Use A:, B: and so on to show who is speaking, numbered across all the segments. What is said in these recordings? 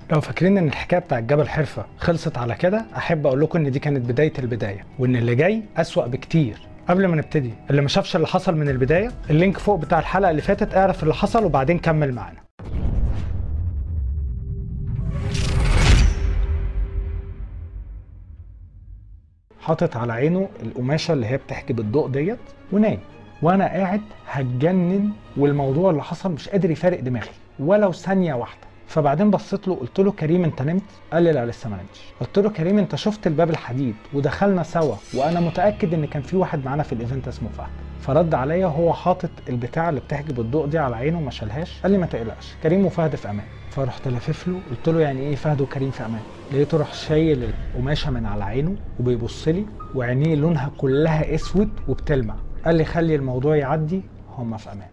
A: لو فاكرين ان الحكايه بتاع الجبل حرفه خلصت على كده احب اقول لكم ان دي كانت بدايه البدايه وان اللي جاي اسوا بكتير قبل ما نبتدي اللي ما شافش اللي حصل من البدايه اللينك فوق بتاع الحلقه اللي فاتت اعرف اللي حصل وبعدين كمل معانا حاطط على عينه القماشه اللي هي بتحجب الضوء ديت ونايم وانا قاعد هتجنن والموضوع اللي حصل مش قادر يفارق دماغي ولو ثانيه واحده فبعدين بصيت له قلت له كريم انت نمت؟ قال لي لا لسه ما نمتش. قلت له كريم انت شفت الباب الحديد ودخلنا سوا وانا متاكد ان كان في واحد معانا في الايفنت اسمه فهد. فرد عليا وهو حاطط البتاع اللي بتحجب الضوء دي على عينه وما شالهاش قال لي ما تقلقش كريم وفهد في امان. فرحت لافف له قلت له يعني ايه فهد وكريم في امان؟ لقيته راح شايل القماشه من على عينه وبيبص لي وعينيه لونها كلها اسود وبتلمع. قال لي خلي الموضوع يعدي هم في امان.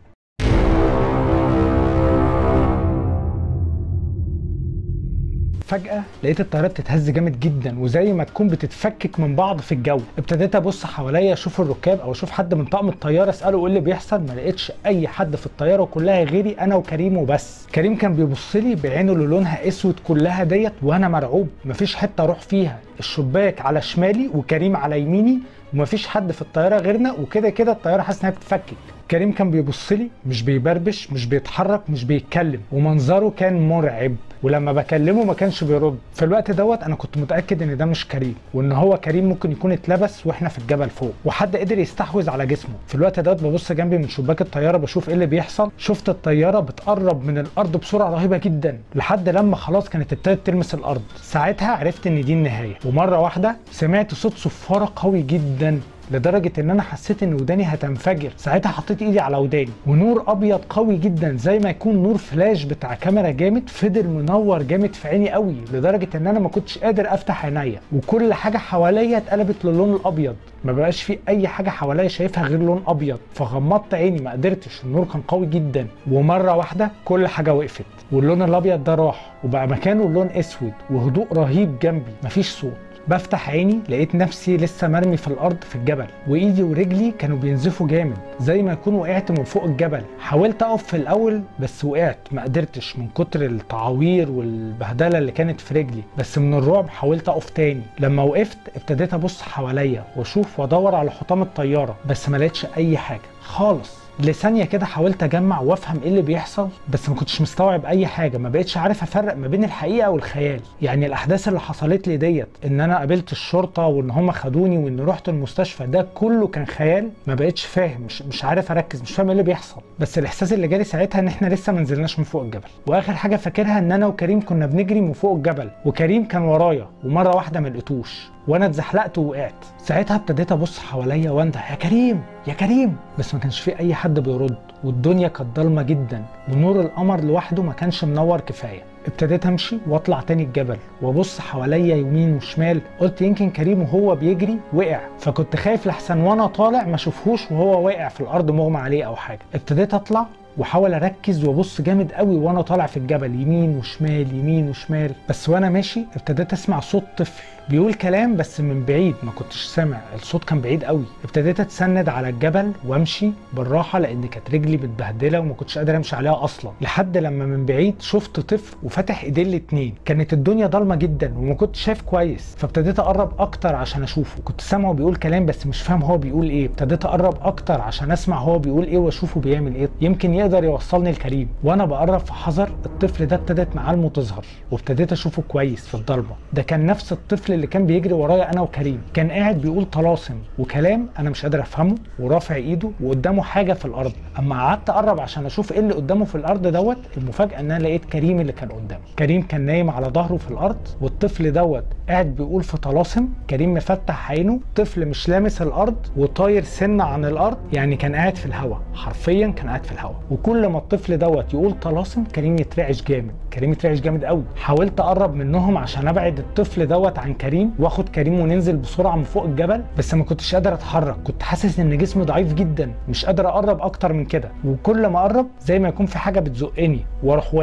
A: فجأة لقيت الطيارة بتتهز جامد جدا وزي ما تكون بتتفكك من بعض في الجو، ابتديت ابص حواليا اشوف الركاب او اشوف حد من طاقم الطيارة اساله ايه اللي بيحصل، ما لقيتش اي حد في الطيارة كلها غيري انا وكريم وبس. كريم كان بيبص لي بعينه اللي لونها اسود كلها ديت وانا مرعوب، مفيش حتة اروح فيها، الشباك على شمالي وكريم على يميني ومفيش حد في الطيارة غيرنا وكده كده الطيارة حاسس انها بتتفكك. كريم كان بيبص لي مش بيبربش مش بيتحرك مش بيتكلم ومنظره كان مرعب ولما بكلمه ما كانش بيرد في الوقت دوت انا كنت متاكد ان ده مش كريم وان هو كريم ممكن يكون اتلبس واحنا في الجبل فوق وحد قدر يستحوذ على جسمه في الوقت دوت ببص جنبي من شباك الطياره بشوف ايه اللي بيحصل شفت الطياره بتقرب من الارض بسرعه رهيبه جدا لحد لما خلاص كانت ابتدت تلمس الارض ساعتها عرفت ان دي النهايه ومره واحده سمعت صوت صفاره قوي جدا لدرجه ان انا حسيت ان وداني هتنفجر ساعتها حطيت ايدي على وداني ونور ابيض قوي جدا زي ما يكون نور فلاش بتاع كاميرا جامد فضل منور جامد في عيني قوي لدرجه ان انا ما كنتش قادر افتح عينيا وكل حاجه حواليا اتقلبت للون الابيض ما بقاش في اي حاجه حواليا شايفها غير لون ابيض فغمضت عيني ما قدرتش النور كان قوي جدا ومره واحده كل حاجه وقفت واللون الابيض ده راح وبقى مكانه لون اسود وهدوء رهيب جنبي مفيش صوت بفتح عيني لقيت نفسي لسه مرمي في الارض في الجبل وايدي ورجلي كانوا بينزفوا جامد زي ما يكون وقعت من فوق الجبل حاولت اقف في الاول بس وقعت ما قدرتش من كتر التعاوير والبهدله اللي كانت في رجلي بس من الرعب حاولت اقف تاني لما وقفت ابتديت ابص حواليا واشوف وادور على حطام الطياره بس ما لقيتش اي حاجه خالص لثانية كده حاولت اجمع وافهم ايه اللي بيحصل بس ما كنتش مستوعب اي حاجة ما بقتش عارف افرق ما بين الحقيقة والخيال يعني الاحداث اللي حصلت لي ديت ان انا قابلت الشرطة وان هم خدوني وان رحت المستشفى ده كله كان خيال ما بقتش فاهم مش, مش عارف اركز مش فاهم ايه اللي بيحصل بس الاحساس اللي جالي ساعتها ان احنا لسه ما نزلناش من فوق الجبل واخر حاجة فاكرها ان انا وكريم كنا بنجري من فوق الجبل وكريم كان ورايا ومرة واحدة ما لقيتوش وانا اتزحلقت ووقعت ساعتها ابتديت ابص حواليا وانده يا كريم يا كريم بس ما كانش في اي حد بيرد والدنيا كانت ضلمه جدا ونور القمر لوحده ما كانش منور كفايه ابتديت امشي واطلع تاني الجبل وابص حواليا يمين وشمال قلت يمكن كريم وهو بيجري وقع فكنت خايف لحسن وانا طالع ما اشوفهوش وهو واقع في الارض مغمى عليه او حاجه ابتديت اطلع واحاول اركز وابص جامد قوي وانا طالع في الجبل يمين وشمال يمين وشمال بس وانا ماشي ابتديت اسمع صوت طفل بيقول كلام بس من بعيد ما كنتش سامع الصوت كان بعيد قوي ابتديت اتسند على الجبل وامشي بالراحه لان كانت رجلي متبهدله وما كنتش قادر امشي عليها اصلا لحد لما من بعيد شفت طفل وفتح ايديه الاتنين كانت الدنيا ضلمه جدا وما كنتش شايف كويس فابتديت اقرب اكتر عشان اشوفه كنت سامعه بيقول كلام بس مش فاهم هو بيقول ايه ابتديت اقرب اكتر عشان اسمع هو بيقول ايه واشوفه بيعمل ايه يمكن يقدر يوصلني لكريم وانا بقرب في حذر الطفل ده ابتدت معالمه تظهر وابتديت اشوفه كويس في الضلمه ده كان نفس الطفل اللي كان بيجري ورايا انا وكريم كان قاعد بيقول طلاسم وكلام انا مش قادر افهمه ورافع ايده وقدامه حاجه في الارض اما قعدت اقرب عشان اشوف ايه اللي قدامه في الارض دوت المفاجاه ان انا لقيت كريم اللي كان قدامه كريم كان نايم على ظهره في الارض والطفل دوت قاعد بيقول في طلاسم كريم مفتح عينه طفل مش لامس الارض وطاير سنه عن الارض يعني كان قاعد في الهواء حرفيا كان قاعد في الهواء وكل ما الطفل دوت يقول طلاسم كريم يترعش جامد كريم يترعش جامد قوي حاولت اقرب منهم عشان ابعد الطفل دوت عن كريم واخد كريم وننزل بسرعه من فوق الجبل بس ما كنتش قادر اتحرك كنت حاسس ان جسمي ضعيف جدا مش قادر اقرب اكتر من كده وكل ما اقرب زي ما يكون في حاجه بتزقني واروح واقع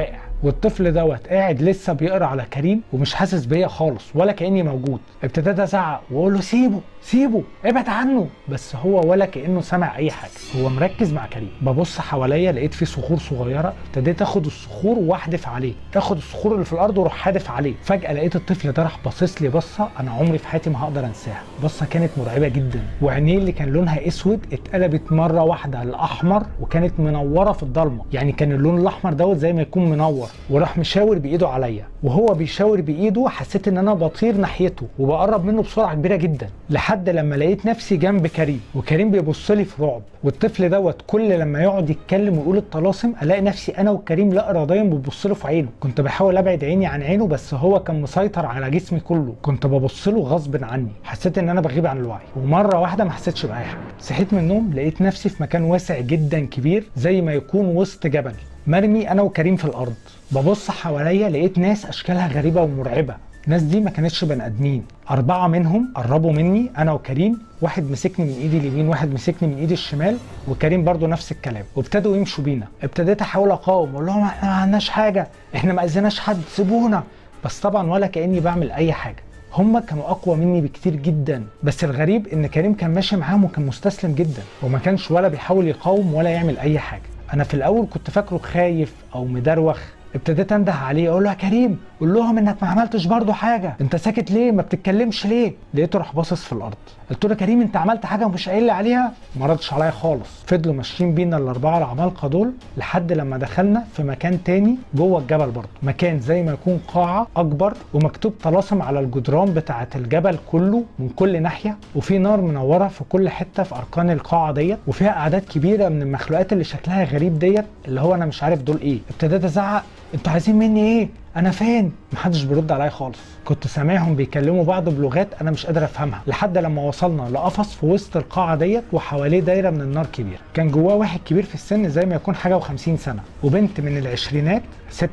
A: والطفل دوت قاعد لسه بيقرا على كريم ومش حاسس بيا خالص ولا كاني موجود ابتديت ازعق واقول له سيبه سيبه ابعد عنه بس هو ولا كانه سمع اي حاجه هو مركز مع كريم ببص حواليا لقيت في صخور صغيره ابتديت اخد الصخور واحدف عليه اخد الصخور اللي في الارض واروح حادف عليه فجاه لقيت الطفل ده راح باصص لي بصه انا عمري في حياتي ما هقدر انساها بصه كانت مرعبه جدا وعينيه اللي كان لونها اسود اتقلبت مره واحده لاحمر وكانت منوره في الضلمه يعني كان اللون الاحمر دوت زي ما يكون منور وراح مشاور بايده عليا وهو بيشاور بايده حسيت ان انا بطير ناحيته وبقرب منه بسرعه كبيره جدا لحد لما لقيت نفسي جنب كريم وكريم بيبص لي في رعب والطفل دوت كل لما يقعد يتكلم ويقول الطلاسم الاقي نفسي انا وكريم لا اراديا ببص له في عينه كنت بحاول ابعد عيني عن عينه بس هو كان مسيطر على جسمي كله كنت ببص له غصب عني حسيت ان انا بغيب عن الوعي ومره واحده ما حسيتش باي حاجه صحيت من النوم لقيت نفسي في مكان واسع جدا كبير زي ما يكون وسط جبل مرمي انا وكريم في الارض ببص حواليا لقيت ناس اشكالها غريبه ومرعبه الناس دي ما كانتش بني ادمين اربعه منهم قربوا مني انا وكريم واحد مسكني من ايدي اليمين واحد مسكني من ايدي الشمال وكريم برضو نفس الكلام وابتدوا يمشوا بينا ابتديت احاول اقاوم اقول لهم احنا ما عملناش حاجه احنا ما اذيناش حد سيبونا بس طبعا ولا كاني بعمل اي حاجه هم كانوا اقوى مني بكتير جدا بس الغريب ان كريم كان ماشي معاهم وكان مستسلم جدا وما كانش ولا بيحاول يقاوم ولا يعمل اي حاجه انا في الاول كنت فاكره خايف او مدروخ ابتديت انده عليه اقول له يا كريم قول لهم انك ما عملتش برضه حاجه انت ساكت ليه ما بتتكلمش ليه لقيته راح باصص في الارض قلت له يا كريم انت عملت حاجه ومش قايل لي عليها ما ردش عليا خالص فضلوا ماشيين بينا الاربعه العمالقه دول لحد لما دخلنا في مكان تاني جوه الجبل برضه مكان زي ما يكون قاعه اكبر ومكتوب طلاسم على الجدران بتاعه الجبل كله من كل ناحيه وفي نار منوره في كل حته في اركان القاعه ديت وفيها اعداد كبيره من المخلوقات اللي شكلها غريب ديت اللي هو انا مش عارف دول ايه ابتديت ازعق انتوا عايزين مني ايه انا فين محدش بيرد عليا خالص كنت سامعهم بيكلموا بعض بلغات انا مش قادر افهمها لحد لما وصلنا لقفص في وسط القاعه ديت وحواليه دايره من النار كبيره كان جواه واحد كبير في السن زي ما يكون حاجه و50 سنه وبنت من العشرينات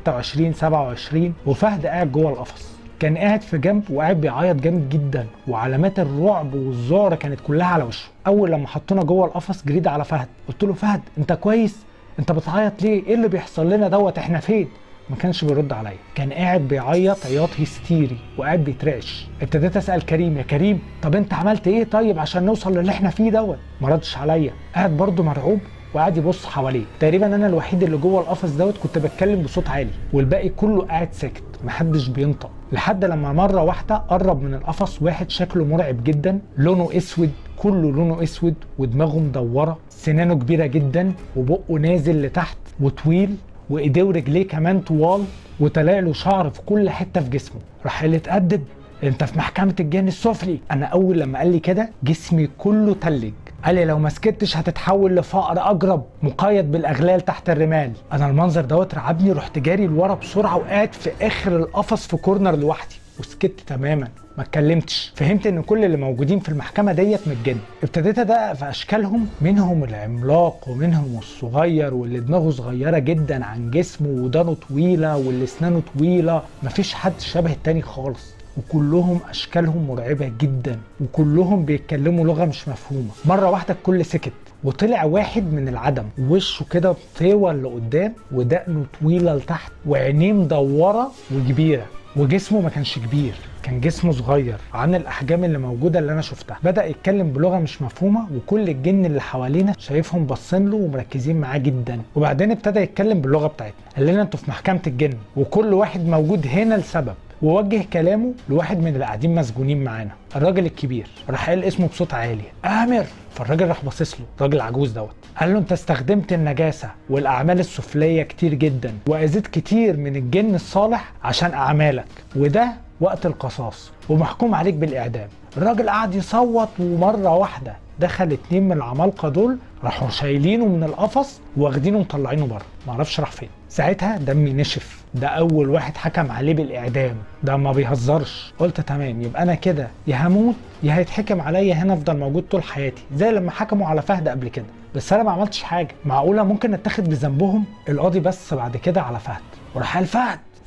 A: 26 27 وفهد قاعد جوه القفص كان قاعد في جنب وقاعد بيعيط جامد جدا وعلامات الرعب والذعر كانت كلها على وشه اول لما حطونا جوه القفص جريت على فهد قلت له فهد انت كويس انت بتعيط ليه ايه اللي بيحصل لنا دوت احنا فين ما كانش بيرد عليا كان قاعد بيعيط عياط هستيري وقاعد بيترعش ابتديت اسال كريم يا كريم طب انت عملت ايه طيب عشان نوصل للي احنا فيه دوت ما ردش عليا قاعد برضه مرعوب وقاعد يبص حواليه تقريبا انا الوحيد اللي جوه القفص دوت كنت بتكلم بصوت عالي والباقي كله قاعد ساكت محدش بينطق لحد لما مره واحده قرب من القفص واحد شكله مرعب جدا لونه اسود كله لونه اسود ودماغه مدوره سنانه كبيره جدا وبقه نازل لتحت وطويل وايديه ورجليه كمان طوال وطلع له شعر في كل حته في جسمه راح قال لي اتأدب انت في محكمه الجن السفلي انا اول لما قال لي كده جسمي كله تلج قال لي لو ما سكتش هتتحول لفقر اجرب مقيد بالاغلال تحت الرمال انا المنظر دوت رعبني رحت جاري لورا بسرعه وقاعد في اخر القفص في كورنر لوحدي وسكت تماما ما اتكلمتش فهمت ان كل اللي موجودين في المحكمه ديت من الجن ابتديت ادقق في اشكالهم منهم العملاق ومنهم الصغير واللي دماغه صغيره جدا عن جسمه ودانه طويله واللي اسنانه طويله مفيش حد شبه التاني خالص وكلهم اشكالهم مرعبه جدا وكلهم بيتكلموا لغه مش مفهومه مره واحده الكل سكت وطلع واحد من العدم وشه كده طول لقدام ودقنه طويله لتحت وعينيه مدوره وكبيره وجسمه ما كانش كبير كان جسمه صغير عن الاحجام اللي موجوده اللي انا شفتها بدا يتكلم بلغه مش مفهومه وكل الجن اللي حوالينا شايفهم باصين له ومركزين معاه جدا وبعدين ابتدى يتكلم باللغه بتاعتنا قال لنا انتوا في محكمه الجن وكل واحد موجود هنا لسبب ووجه كلامه لواحد من اللي قاعدين مسجونين معانا الراجل الكبير راح قال اسمه بصوت عالي امر فالراجل راح باصص له الراجل العجوز دوت قال له انت استخدمت النجاسه والاعمال السفليه كتير جدا واذيت كتير من الجن الصالح عشان اعمالك وده وقت القصاص ومحكوم عليك بالاعدام الراجل قعد يصوت ومره واحده دخل اتنين من العمالقه دول راحوا شايلينه من القفص واخدينه ومطلعينه بره معرفش راح فين ساعتها دمي نشف ده اول واحد حكم عليه بالاعدام ده ما بيهزرش قلت تمام يبقى انا كده يا هموت يا هيتحكم عليا هنا افضل موجود طول حياتي زي لما حكموا على فهد قبل كده بس انا ما عملتش حاجه معقوله ممكن اتاخد بذنبهم القاضي بس بعد كده على فهد وراح قال فهد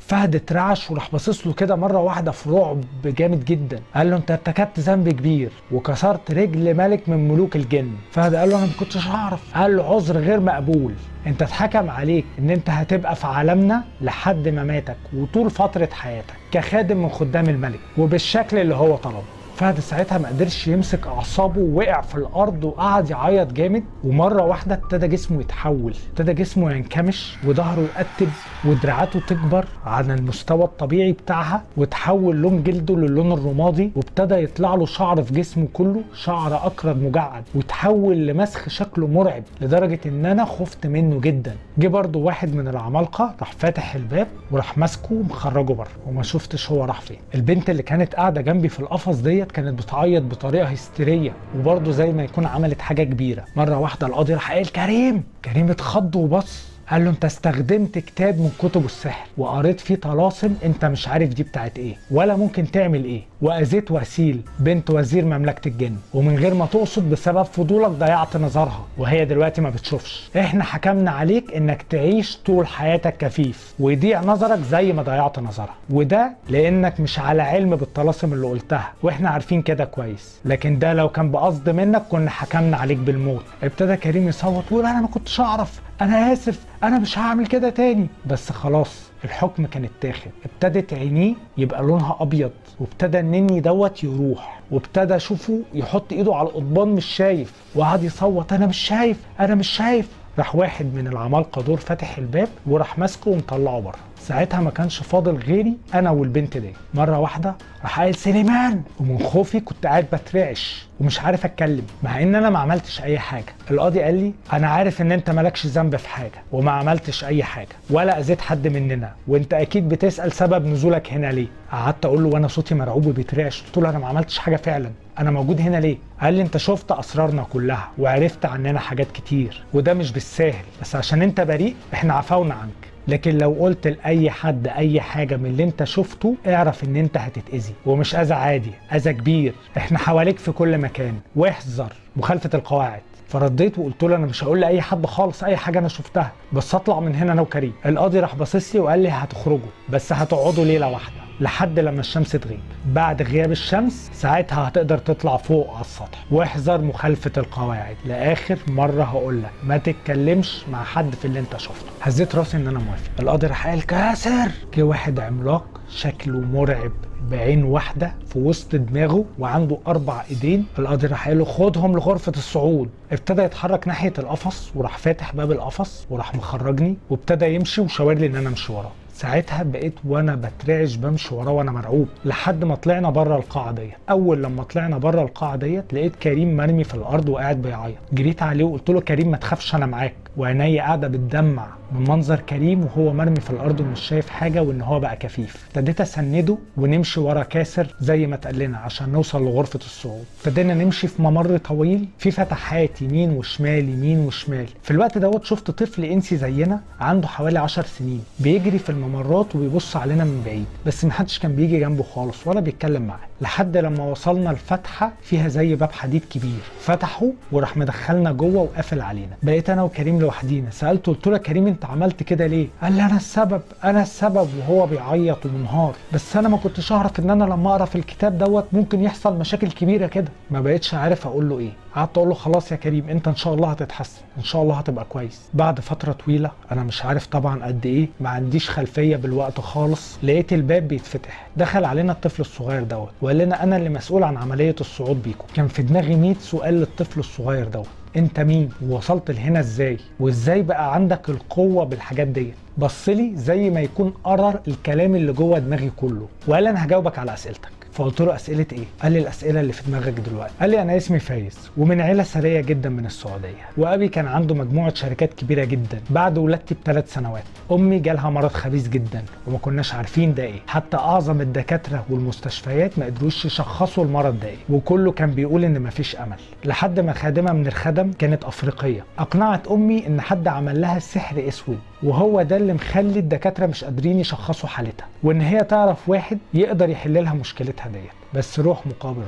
A: فهد اترعش وراح باصص له كده مره واحده في رعب جامد جدا قال له انت ارتكبت ذنب كبير وكسرت رجل ملك من ملوك الجن فهد قال له انا ما كنتش اعرف قال له عذر غير مقبول انت اتحكم عليك ان انت هتبقى في عالمنا لحد مماتك وطول فتره حياتك كخادم من خدام الملك وبالشكل اللي هو طلبه فهد ساعتها ما قدرش يمسك اعصابه ووقع في الارض وقعد يعيط جامد ومره واحده ابتدى جسمه يتحول ابتدى جسمه ينكمش وظهره يقتب ودراعاته تكبر عن المستوى الطبيعي بتاعها وتحول لون جلده للون الرمادي وابتدى يطلع له شعر في جسمه كله شعر اكرد مجعد وتحول لمسخ شكله مرعب لدرجه ان انا خفت منه جدا جه برضه واحد من العمالقه راح فاتح الباب وراح ماسكه ومخرجه بره وما شفتش هو راح فين البنت اللي كانت قاعده جنبي في القفص ديت كانت بتعيط بطريقه هستيريه وبرضه زي ما يكون عملت حاجه كبيره مره واحده القاضي راح قال كريم كريم اتخض وبص قال له انت استخدمت كتاب من كتب السحر وقريت فيه طلاسم انت مش عارف دي بتاعت ايه ولا ممكن تعمل ايه واذيت وسيل بنت وزير مملكه الجن ومن غير ما تقصد بسبب فضولك ضيعت نظرها وهي دلوقتي ما بتشوفش احنا حكمنا عليك انك تعيش طول حياتك كفيف ويضيع نظرك زي ما ضيعت نظرها وده لانك مش على علم بالطلاسم اللي قلتها واحنا عارفين كده كويس لكن ده لو كان بقصد منك كنا حكمنا عليك بالموت ابتدى كريم يصوت ويقول انا ما كنتش اعرف انا اسف انا مش هعمل كده تاني بس خلاص الحكم كان اتاخد ابتدت عينيه يبقى لونها ابيض وابتدى النني دوت يروح وابتدى اشوفه يحط ايده على القضبان مش شايف وقعد يصوت انا مش شايف انا مش شايف راح واحد من العمالقه دول فاتح الباب وراح ماسكه ومطلعه بره ساعتها ما كانش فاضل غيري انا والبنت دي مره واحده راح قايل سليمان ومن خوفي كنت قاعد بترعش ومش عارف اتكلم مع ان انا ما عملتش اي حاجه القاضي قال لي انا عارف ان انت مالكش ذنب في حاجه وما عملتش اي حاجه ولا اذيت حد مننا وانت اكيد بتسال سبب نزولك هنا ليه قعدت اقول له وانا صوتي مرعوب وبيترعش قلت له انا ما عملتش حاجه فعلا انا موجود هنا ليه قال لي انت شفت اسرارنا كلها وعرفت عننا حاجات كتير وده مش بالساهل بس عشان انت بريء احنا عفونا عنك لكن لو قلت لاي حد اي حاجه من اللي انت شفته اعرف ان انت هتتاذي ومش اذى عادي اذى كبير احنا حواليك في كل مكان واحذر مخالفه القواعد فرديت وقلت له انا مش هقول لاي حد خالص اي حاجه انا شفتها بس اطلع من هنا انا وكريم القاضي راح باصص لي وقال لي هتخرجوا بس هتقعدوا ليله واحده لحد لما الشمس تغيب بعد غياب الشمس ساعتها هتقدر تطلع فوق على السطح واحذر مخالفة القواعد لآخر مرة هقول لك ما تتكلمش مع حد في اللي انت شفته هزيت راسي ان انا موافق القاضي راح قال كاسر جه واحد عملاق شكله مرعب بعين واحدة في وسط دماغه وعنده أربع إيدين القاضي راح قال له خدهم لغرفة الصعود ابتدى يتحرك ناحية القفص وراح فاتح باب القفص وراح مخرجني وابتدى يمشي وشاور لي إن أنا أمشي وراه ساعتها بقيت وانا بترعش بمشي وراه وانا مرعوب لحد ما طلعنا بره القاعه ديت اول لما طلعنا بره القاعه ديت لقيت كريم مرمي في الارض وقاعد بيعيط جريت عليه وقلت له كريم ما تخافش انا معاك وعيني قاعده بتدمع من منظر كريم وهو مرمي في الارض ومش شايف حاجه وان هو بقى كفيف ابتديت اسنده ونمشي ورا كاسر زي ما اتقال لنا عشان نوصل لغرفه الصعود ابتدينا نمشي في ممر طويل في فتحات يمين وشمال يمين وشمال في الوقت دوت شفت طفل انسي زينا عنده حوالي 10 سنين بيجري في الممرات وبيبص علينا من بعيد بس محدش كان بيجي جنبه خالص ولا بيتكلم معاه لحد لما وصلنا لفتحه فيها زي باب حديد كبير فتحه وراح مدخلنا جوه وقفل علينا بقيت انا وكريم لوحدينا سالته قلت له يا كريم انت عملت كده ليه قال لي انا السبب انا السبب وهو بيعيط ومنهار بس انا ما كنتش اعرف ان انا لما اقرا في الكتاب دوت ممكن يحصل مشاكل كبيره كده ما بقتش عارف اقول له ايه قعدت اقول له خلاص يا كريم انت ان شاء الله هتتحسن ان شاء الله هتبقى كويس بعد فتره طويله انا مش عارف طبعا قد ايه ما عنديش خلفيه بالوقت خالص لقيت الباب بيتفتح دخل علينا الطفل الصغير دوت وقال لنا انا اللي مسؤول عن عمليه الصعود بيكم كان في دماغي 100 سؤال للطفل الصغير دوت انت مين ووصلت لهنا ازاي وازاي بقى عندك القوه بالحاجات ديت بص لي زي ما يكون قرر الكلام اللي جوه دماغي كله وقال انا هجاوبك على اسئلتك فقلت له اسئله ايه؟ قال لي الاسئله اللي في دماغك دلوقتي قال لي انا اسمي فايز ومن عيله ثريه جدا من السعوديه وابي كان عنده مجموعه شركات كبيره جدا بعد ولادتي بثلاث سنوات امي جالها مرض خبيث جدا وما كناش عارفين ده ايه حتى اعظم الدكاتره والمستشفيات ما قدروش يشخصوا المرض ده ايه وكله كان بيقول ان مفيش امل لحد ما خادمه من الخدم كانت افريقيه اقنعت امي ان حد عمل لها سحر اسود وهو ده اللي مخلي الدكاتره مش قادرين يشخصوا حالتها وان هي تعرف واحد يقدر يحل لها مشكلتها ديت بس روح مقابل روح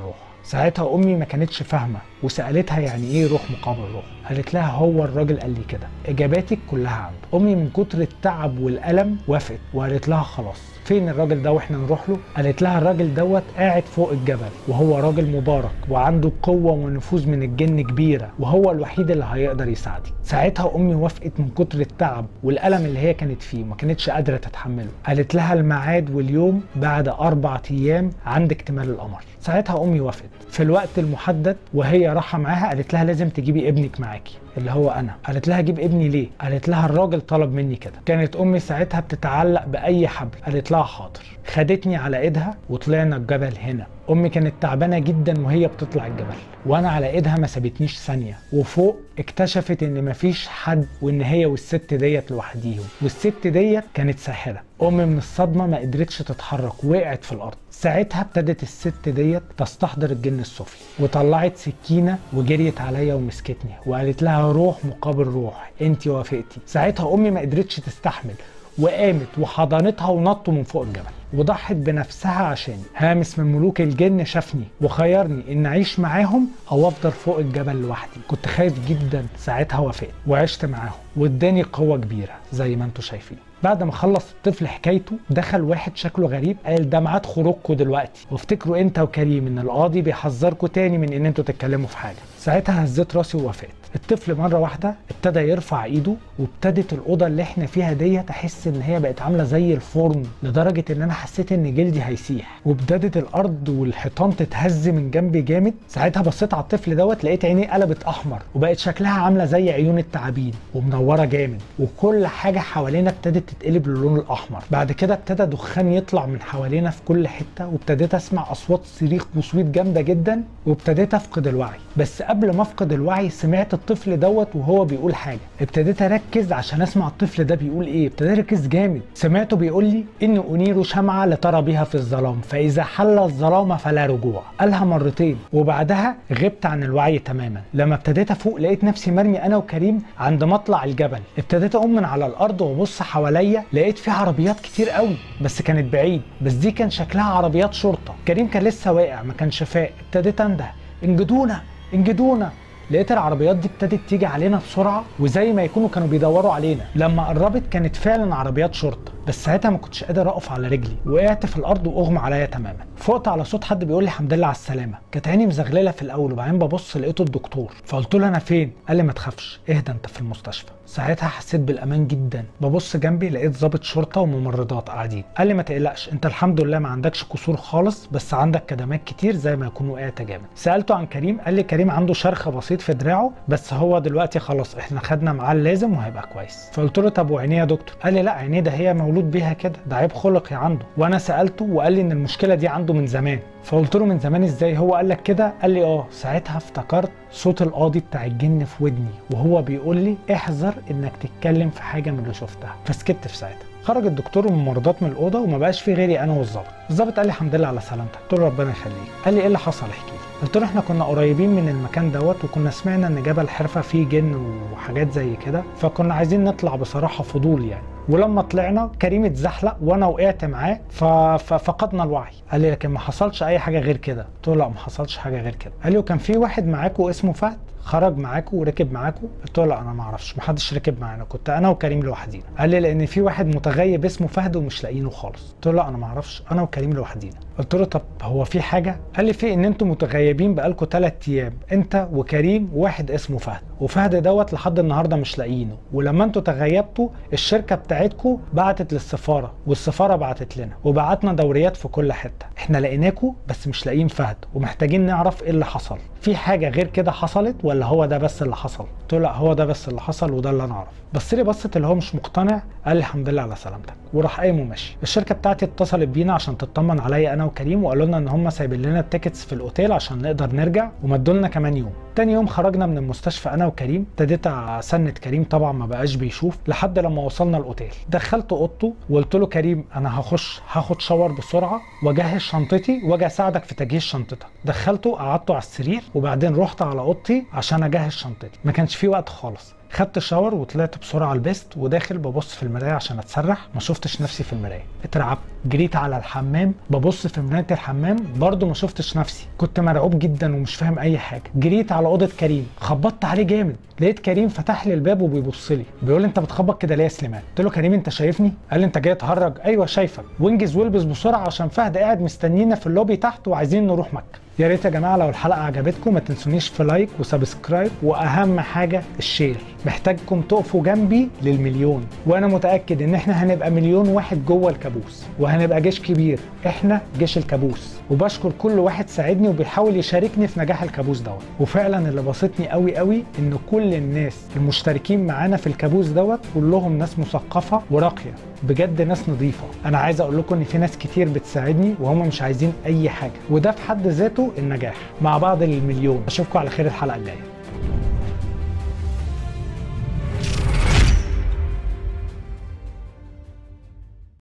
A: ساعتها امي ما كانتش فاهمه وسالتها يعني ايه روح مقابل روح قالت لها هو الراجل قال لي كده اجاباتك كلها عنده امي من كتر التعب والالم وافقت وقالت لها خلاص فين الراجل ده واحنا نروح له قالت لها الراجل دوت قاعد فوق الجبل وهو راجل مبارك وعنده قوه ونفوذ من الجن كبيره وهو الوحيد اللي هيقدر يساعدك ساعتها امي وافقت من كتر التعب والالم اللي هي كانت فيه ما كانتش قادره تتحمله قالت لها الميعاد واليوم بعد اربع ايام عند اكتمال القمر ساعتها امي وافقت في الوقت المحدد وهي رايحه معاها قالت لها لازم تجيبي ابنك معاكي اللي هو انا قالت لها اجيب ابني ليه قالت لها الراجل طلب مني كده كانت امي ساعتها بتتعلق باي حبل قالت لها حاضر خدتني على ايدها وطلعنا الجبل هنا امي كانت تعبانه جدا وهي بتطلع الجبل وانا على ايدها ما سابتنيش ثانيه وفوق اكتشفت ان مفيش حد وان هي والست ديت لوحديهم والست ديت كانت ساحره امي من الصدمه ما قدرتش تتحرك وقعت في الارض ساعتها ابتدت الست ديت تستحضر الجن السفلي وطلعت سكينه وجريت عليا ومسكتني وقالت لها روح مقابل روح انت وافقتي ساعتها امي ما قدرتش تستحمل وقامت وحضنتها ونطوا من فوق الجبل وضحت بنفسها عشاني هامس من ملوك الجن شافني وخيرني ان اعيش معاهم او افضل فوق الجبل لوحدي كنت خايف جدا ساعتها وافقت وعشت معاهم واداني قوه كبيره زي ما انتم شايفين بعد ما خلص الطفل حكايته دخل واحد شكله غريب قال ده ميعاد خروجكم دلوقتي وافتكروا انت وكريم ان القاضي بيحذركم تاني من ان انتوا تتكلموا في حاجه ساعتها هزيت راسي ووافقت الطفل مره واحده ابتدى يرفع ايده وابتدت الاوضه اللي احنا فيها ديت احس ان هي بقت عامله زي الفرن لدرجه ان انا حسيت ان جلدي هيسيح وابتدت الارض والحيطان تتهز من جنبي جامد ساعتها بصيت على الطفل دوت لقيت عينيه قلبت احمر وبقت شكلها عامله زي عيون التعابين ومنوره جامد وكل حاجه حوالينا ابتدت تتقلب للون الاحمر بعد كده ابتدى دخان يطلع من حوالينا في كل حته وابتديت اسمع اصوات صريخ وصويت جامده جدا وابتديت افقد الوعي بس قبل ما افقد الوعي سمعت الطفل دوت وهو بيقول حاجه ابتديت اركز عشان اسمع الطفل ده بيقول ايه ابتديت اركز جامد سمعته بيقول لي ان انير شمعه لترى بها في الظلام فاذا حل الظلام فلا رجوع قالها مرتين وبعدها غبت عن الوعي تماما لما ابتديت افوق لقيت نفسي مرمي انا وكريم عند مطلع الجبل ابتديت اقوم من على الارض وابص حواليا لقيت في عربيات كتير قوي بس كانت بعيد بس دي كان شكلها عربيات شرطه كريم كان لسه واقع ما كانش فاق ابتديت انده انجدونا انجدونا لقيت العربيات دي ابتدت تيجي علينا بسرعه وزي ما يكونوا كانوا بيدوروا علينا لما قربت كانت فعلا عربيات شرطه بس ساعتها ما كنتش قادر اقف على رجلي وقعت في الارض واغمى عليا تماما فقت على صوت حد بيقول لي الحمد لله على السلامه كانت عيني مزغلله في الاول وبعدين ببص لقيته الدكتور فقلت له انا فين قال لي ما تخافش اهدى انت في المستشفى ساعتها حسيت بالامان جدا ببص جنبي لقيت ضابط شرطه وممرضات قاعدين قال لي ما تقلقش انت الحمد لله ما عندكش كسور خالص بس عندك كدمات كتير زي ما يكون وقعت جامد سالته عن كريم قال لي كريم عنده شرخ بسيط في دراعه بس هو دلوقتي خلاص احنا خدنا معاه اللازم وهيبقى كويس فقلت له طب وعينيه يا دكتور قال لي لا عينيه ده هي مولود بيها كده ده عيب خلقي عنده وانا سالته وقال لي ان المشكله دي عنده من زمان فقلت له من زمان ازاي هو قال لك كده قال لي اه ساعتها افتكرت صوت القاضي بتاع الجن في ودني وهو بيقول لي احذر انك تتكلم في حاجه من اللي شفتها فسكت في ساعتها خرج الدكتور والممرضات من الاوضه وما بقاش في غيري انا والظابط الظابط قال لي الحمد لله على سلامتك قلت له ربنا يخليك قال لي ايه اللي حصل احكي لي قلت له احنا كنا قريبين من المكان دوت وكنا سمعنا ان جبل حرفه فيه جن وحاجات زي كده فكنا عايزين نطلع بصراحه فضول يعني ولما طلعنا كريم اتزحلق وانا وقعت معاه ففقدنا الوعي قال لي لكن ما حصلش اي حاجه غير كده قلت له لا ما حصلش حاجه غير كده قال لي وكان في واحد معاكم اسمه فهد خرج معاكم وركب معاكم قلت له لا انا ما اعرفش ما حدش ركب معانا كنت انا وكريم لوحدينا قال لي لان في واحد متغيب اسمه فهد ومش لاقيينه خالص قلت له لا انا ما اعرفش انا وكريم لوحدينا قلت له طب هو في حاجه قال لي في ان انتم متغيبين بقالكم ثلاث ايام انت وكريم وواحد اسمه فهد وفهد دوت لحد النهارده مش لاقيينه ولما انتوا تغيبتوا الشركه بتاعتكم بعتت للسفاره والسفاره بعتت لنا وبعتنا دوريات في كل حته احنا لقيناكم بس مش لاقيين فهد ومحتاجين نعرف ايه اللي حصل في حاجه غير كده حصلت ولا هو ده بس اللي حصل قلت له لا هو ده بس اللي حصل وده اللي انا اعرفه بص لي بصت اللي هو مش مقتنع قال لي الحمد لله على سلامتك وراح قايم وماشي الشركه بتاعتي اتصلت بينا عشان تطمن عليا انا وكريم وقالوا لنا ان هم سايبين لنا التيكتس في الاوتيل عشان نقدر نرجع ومدوا لنا كمان يوم تاني يوم خرجنا من المستشفى انا وكريم ابتديت اسند كريم طبعا ما بقاش بيشوف لحد لما وصلنا الاوتيل دخلت اوضته وقلت له كريم انا هخش هاخد شاور بسرعه واجهز شنطتي واجي اساعدك في تجهيز شنطتك دخلته قعدته على السرير وبعدين رحت على اوضتي عشان اجهز شنطتي ما كانش في وقت خالص خدت شاور وطلعت بسرعه لبست وداخل ببص في المرايه عشان اتسرح ما شفتش نفسي في المرايه اترعبت جريت على الحمام ببص في مرايه الحمام برضو ما شفتش نفسي كنت مرعوب جدا ومش فاهم اي حاجه جريت على اوضه كريم خبطت عليه جامد لقيت كريم فتح لي الباب وبيبص لي بيقول لي انت بتخبط كده ليه يا سليمان قلت له كريم انت شايفني قال لي انت جاي تهرج ايوه شايفك وانجز والبس بسرعه عشان فهد قاعد مستنينا في اللوبي تحت وعايزين نروح مكه يا ريت يا جماعه لو الحلقه عجبتكم ما تنسونيش في لايك وسبسكرايب واهم حاجه الشير محتاجكم تقفوا جنبي للمليون وانا متاكد ان احنا هنبقى مليون واحد جوه الكابوس وهنبقى جيش كبير احنا جيش الكابوس وبشكر كل واحد ساعدني وبيحاول يشاركني في نجاح الكابوس دوت وفعلا اللي بسطني قوي قوي ان كل الناس المشتركين معانا في الكابوس دوت كلهم ناس مثقفه وراقيه بجد ناس نظيفه انا عايز اقول لكم ان في ناس كتير بتساعدني وهم مش عايزين اي حاجه وده في حد ذاته النجاح مع بعض للمليون اشوفكم على خير الحلقه الجايه